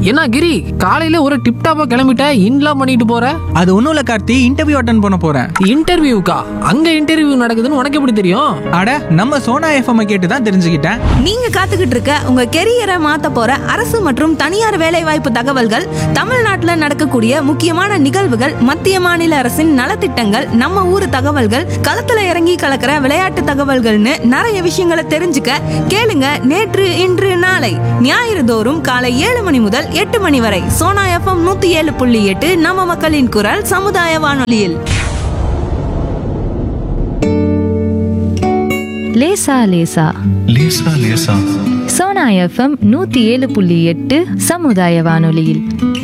என்ன கிரி காலையில ஒரு டிப்டாப்பா கிளம்பிட்ட இன்லாம் பண்ணிட்டு போற அது ஒன்றும் இல்லை கார்த்தி இன்டர்வியூ அட்டன் பண்ண போகிறேன் இன்டர்வியூக்கா அங்க இன்டர்வியூ நடக்குதுன்னு உனக்கு எப்படி தெரியும் அட நம்ம சோனா எஃப்எம் கேட்டு தான் தெரிஞ்சுக்கிட்டேன் நீங்க காத்துக்கிட்டு இருக்க உங்க கெரியரை மாத்த போற அரசு மற்றும் தனியார் வேலைவாய்ப்பு தகவல்கள் தமிழ்நாட்டுல நடக்கக்கூடிய முக்கியமான நிகழ்வுகள் மத்திய மாநில அரசின் நலத்திட்டங்கள் நம்ம ஊர் தகவல்கள் களத்துல இறங்கி கலக்கிற விளையாட்டு தகவல்கள்னு நிறைய விஷயங்களை தெரிஞ்சுக்க கேளுங்க நேற்று இன்று நாளை ஞாயிறு தோறும் காலை ஏழு மணி முதல் எட்டு மணி வரை சோனா எஃப்எம் நூத்தி ஏழு புள்ளி எட்டு நம்ம மக்களின் குரல் சமுதாய வானொலியில் லேசா லேசா லேசா லேசா சோனா எஃப்எம் நூத்தி ஏழு புள்ளி எட்டு சமுதாய வானொலியில்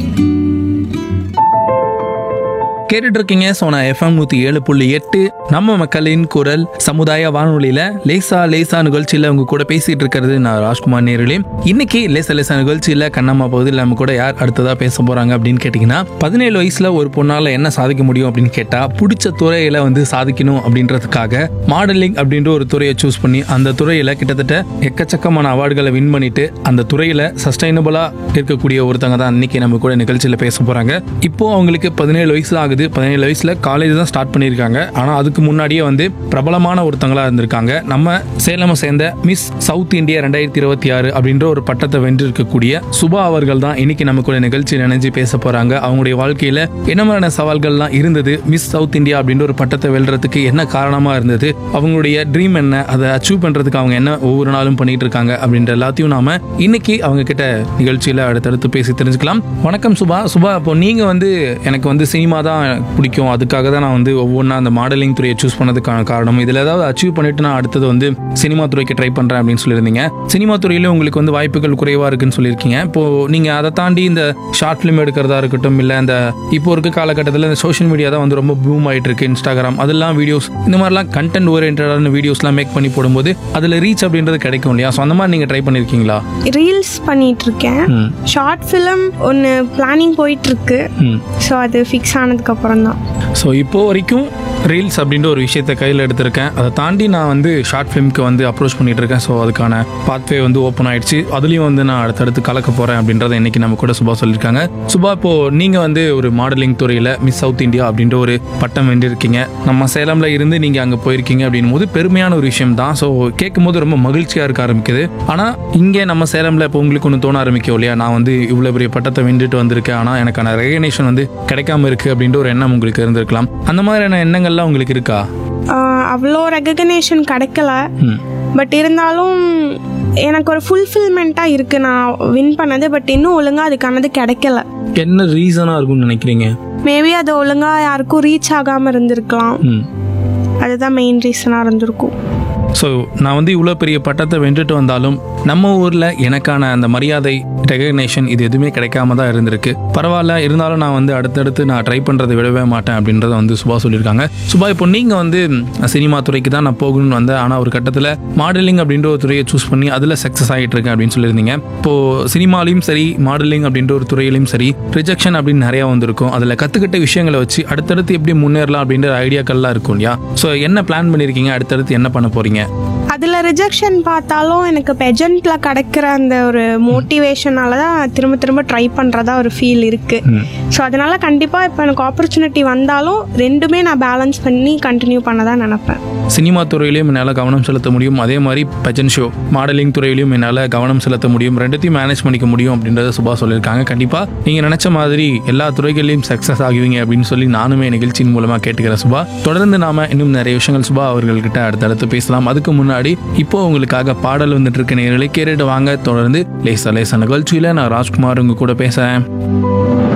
கேட்டுட்டு இருக்கீங்க சோனா எஃப்எம் நூத்தி ஏழு புள்ளி எட்டு நம்ம மக்களின் குரல் சமுதாய வானொலியில லேசா லேசா நிகழ்ச்சியில உங்க கூட பேசிட்டு இருக்கிறது நான் ராஜ்குமார் நேர்களே இன்னைக்கு லேசா லேசா நிகழ்ச்சியில கண்ணம்மா பகுதியில் நம்ம கூட யார் அடுத்ததா பேச போறாங்க அப்படின்னு கேட்டீங்கன்னா பதினேழு வயசுல ஒரு பொண்ணால என்ன சாதிக்க முடியும் அப்படின்னு கேட்டா பிடிச்ச துறையில வந்து சாதிக்கணும் அப்படின்றதுக்காக மாடலிங் அப்படின்ற ஒரு துறையை சூஸ் பண்ணி அந்த துறையில கிட்டத்தட்ட எக்கச்சக்கமான அவார்டுகளை வின் பண்ணிட்டு அந்த துறையில சஸ்டைனபிளா இருக்கக்கூடிய ஒருத்தங்க தான் இன்னைக்கு நம்ம கூட நிகழ்ச்சியில பேச போறாங்க இப்போ அவங்களுக்கு பதினேழு வயசு ஆகுது பதினேழு வயசுல காலேஜ் தான் ஸ்டார்ட் பண்ணியிருக்காங்க ஆனா அதுக்கு முன்னாடியே வந்து பிரபலமான ஒருத்தங்களா இருந்திருக்காங்க நம்ம சேலமை சேர்ந்த மிஸ் சவுத் இந்தியா ரெண்டாயிரத்தி இருபத்தி ஆறு அப்படின்ற ஒரு பட்டத்தை வென்று இருக்கக்கூடிய சுபா அவர்கள் தான் இன்னைக்கு நம்ம கூட நிகழ்ச்சி நினைஞ்சு பேச போறாங்க அவங்களுடைய வாழ்க்கையில என்ன மாதிரியான சவால்கள்லாம் இருந்தது மிஸ் சவுத் இந்தியா அப்படின்ற ஒரு பட்டத்தை வெல்றதுக்கு என்ன காரணமா இருந்தது அவங்களுடைய ட்ரீம் என்ன அதை அச்சீவ் பண்றதுக்கு அவங்க என்ன ஒவ்வொரு நாளும் பண்ணிட்டு இருக்காங்க அப்படின்ற எல்லாத்தையும் நாம இன்னைக்கு அவங்க கிட்ட நிகழ்ச்சியில அடுத்தடுத்து பேசி தெரிஞ்சுக்கலாம் வணக்கம் சுபா சுபா இப்போ நீங்க வந்து எனக்கு வந்து சினிமா தான் பிடிக்கும் அதுக்காக தான் நான் வந்து ஒவ்வொன்றா அந்த மாடலிங் துறையை சூஸ் பண்ணதுக்கான காரணம் இதில் ஏதாவது அச்சீவ் பண்ணிட்டு நான் அடுத்தது வந்து சினிமா துறைக்கு ட்ரை பண்றேன் அப்படின்னு சொல்லியிருந்தீங்க சினிமா துறையில உங்களுக்கு வந்து வாய்ப்புகள் குறைவா இருக்குன்னு சொல்லியிருக்கீங்க இப்போ நீங்க அதை தாண்டி இந்த ஷார்ட் ஃபிலிம் எடுக்கிறதா இருக்கட்டும் இல்லை இந்த இப்போ இருக்க காலகட்டத்தில் இந்த சோஷியல் மீடியா தான் வந்து ரொம்ப பூம் ஆயிட்டு இருக்கு இன்ஸ்டாகிராம் அதெல்லாம் வீடியோஸ் இந்த மாதிரிலாம் கண்டென்ட் ஓரியன்டான வீடியோஸ்லாம் மேக் பண்ணி போடும்போது அதில் ரீச் அப்படின்றது கிடைக்கும் இல்லையா ஸோ அந்த மாதிரி நீங்கள் ட்ரை பண்ணியிருக்கீங்களா ரீல்ஸ் பண்ணிட்டு இருக்கேன் ம். ஷார்ட் ஃபிலிம் ஒன்று பிளானிங் போயிட்டு இருக்கு ம் ஸோ அது ஃபிக்ஸ் ஆனதுக்கு அப்புறம் தான் ஸோ இப்போ வரைக்கும் ரீல்ஸ் அப்படின்ற ஒரு விஷயத்த கையில் எடுத்திருக்கேன் அதை தாண்டி நான் வந்து ஷார்ட் ஃபிலிம்க்கு வந்து அப்ரோச் பண்ணிட்டு இருக்கேன் ஸோ அதுக்கான பாத்வே வந்து ஓப்பன் ஆயிடுச்சு அதுலேயும் வந்து நான் அடுத்தடுத்து கலக்க போகிறேன் அப்படின்றத இன்னைக்கு நம்ம கூட சுபா சொல்லியிருக்காங்க சுபா இப்போ நீங்கள் வந்து ஒரு மாடலிங் துறையில் மிஸ் சவுத் இந்தியா அப்படின்ற ஒரு பட்டம் வென்றிருக்கீங்க நம்ம சேலமில் இருந்து நீங்கள் அங்கே போயிருக்கீங்க அப்படின்னும் போது பெருமையான ஒரு விஷயம் தான் ஸோ கேட்கும் போது ரொம்ப மகிழ்ச்சியாக இருக்க ஆரம்பிக்குது ஆனால் இங்கே நம்ம சேலமில் இப்போ உங்களுக்கு ஒன்று தோண ஆரம்பிக்கும் இல்லையா நான் வந்து இவ்வளோ பெரிய பட்டத்தை வென்றுட்டு வந்திருக்கேன் ஆனால் எனக்கான ரெகனேஷன் வந்து கிடைக்காம இருக்கு அப்படின்ற ஒரு எண்ணம் உங்களுக்கு இருந்திருக்கலாம் அந்த மாதிரியான எண்ணங்கள்லாம் உங்களுக்கு இருக்கா ஆஹ் அவ்வளோ ரெகக்னேஷன் கிடைக்கல ம் பட் இருந்தாலும் எனக்கு ஒரு ஃபுல்ஃபில்மெண்ட்டாக இருக்குது நான் வின் பண்ணது பட் இன்னும் ஒழுங்காக அதுக்கானது கிடைக்கல என்ன ரீசனாக இருக்கும்னு நினைக்கிறீங்க மேபி அது ஒழுங்காக யாருக்கும் ரீச் ஆகாமல் இருந்திருக்கலாம் ம் அதுதான் மெயின் ரீசனாக இருந்திருக்கும் ஸோ நான் வந்து இவ்வளோ பெரிய பட்டத்தை வென்றுட்டு வந்தாலும் நம்ம ஊரில் எனக்கான அந்த மரியாதை ரெகக்னேஷன் இது எதுவுமே கிடைக்காம தான் இருந்திருக்கு பரவாயில்ல இருந்தாலும் நான் வந்து அடுத்தடுத்து நான் ட்ரை பண்ணுறதை விடவே மாட்டேன் அப்படின்றத வந்து சுபா சொல்லியிருக்காங்க சுபா இப்போ நீங்கள் வந்து சினிமா துறைக்கு தான் நான் போகணும்னு வந்தேன் ஆனால் ஒரு கட்டத்தில் மாடலிங் அப்படின்ற ஒரு துறையை சூஸ் பண்ணி அதில் சக்ஸஸ் ஆகிட்டு இருக்கேன் அப்படின்னு சொல்லியிருந்தீங்க இப்போது சினிமாலையும் சரி மாடலிங் அப்படின்ற ஒரு துறையிலையும் சரி ரிஜெக்ஷன் அப்படின்னு நிறையா வந்திருக்கும் அதில் கற்றுக்கிட்ட விஷயங்களை வச்சு அடுத்தடுத்து எப்படி முன்னேறலாம் அப்படின்ற ஐடியாக்கள்லாம் இருக்கும் இல்லையா ஸோ என்ன பிளான் பண்ணியிருக்கீங்க அடுத்தடுத்து என்ன பண்ண போகிறீங்க அதில் ரிஜெக்ஷன் பார்த்தாலும் எனக்கு பெஜண்ட்டில் கிடைக்கிற அந்த ஒரு மோட்டிவேஷனால தான் திரும்ப திரும்ப ட்ரை பண்ணுறதா ஒரு ஃபீல் இருக்குது ஸோ அதனால் கண்டிப்பாக இப்போ எனக்கு ஆப்பர்ச்சுனிட்டி வந்தாலும் ரெண்டுமே நான் பேலன்ஸ் பண்ணி கண்டினியூ பண்ண தான் நினப்பேன் சினிமா துறையிலையும் என்னால் கவனம் செலுத்த முடியும் அதே மாதிரி பஜன் ஷோ மாடலிங் துறையிலையும் என்னால் கவனம் செலுத்த முடியும் ரெண்டுத்தையும் மேனேஜ் பண்ணிக்க முடியும் அப்படின்றத சுபா சொல்லியிருக்காங்க கண்டிப்பாக நீங்கள் நினச்ச மாதிரி எல்லா துறைகள்லையும் சக்ஸஸ் ஆகுவீங்க அப்படின்னு சொல்லி நானுமே நிகழ்ச்சியின் மூலமாக கேட்டுக்கிறேன் சுபா தொடர்ந்து நாம இன்னும் நிறைய விஷயங்கள் சுபா அவர்கள்கிட்ட அடுத்தடுத்து பேசலாம் அதுக்கு முன்னாடி இப்போ உங்களுக்காக பாடல் வந்துட்டு இருக்க நேர்களை கேட்டுட்டு வாங்க தொடர்ந்து லேசா லேசா நிகழ்ச்சியில் நான் ராஜ்குமார் உங்க கூட பேசுகிறேன்